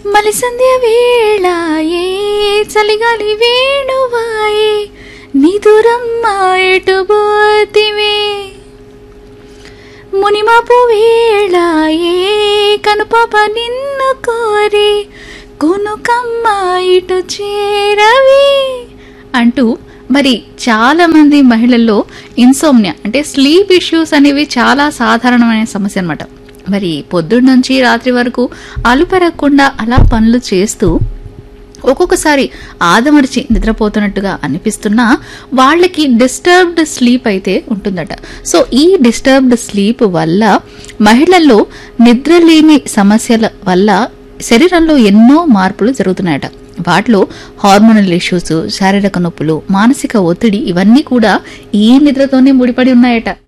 మలిసంధ్య వేళాయే చలిగాలి వేణువాయే నిదురమ్మ ఎటు పోతివే మునిమాపు వేళాయే కనుపాప నిన్ను కోరి కొనుకమ్మ ఇటు చేరవి అంటూ మరి చాలా మంది మహిళల్లో ఇన్సోమ్నియా అంటే స్లీప్ ఇష్యూస్ అనేవి చాలా సాధారణమైన సమస్య అన్నమాట మరి పొద్దున్న నుంచి రాత్రి వరకు అలుపెరగకుండా అలా పనులు చేస్తూ ఒక్కొక్కసారి ఆదమరిచి నిద్రపోతున్నట్టుగా అనిపిస్తున్నా వాళ్ళకి డిస్టర్బ్డ్ స్లీప్ అయితే ఉంటుందట సో ఈ డిస్టర్బ్డ్ స్లీప్ వల్ల మహిళల్లో నిద్రలేమి సమస్యల వల్ల శరీరంలో ఎన్నో మార్పులు జరుగుతున్నాయట వాటిలో హార్మోనల్ ఇష్యూస్ శారీరక నొప్పులు మానసిక ఒత్తిడి ఇవన్నీ కూడా ఈ నిద్రతోనే ముడిపడి ఉన్నాయట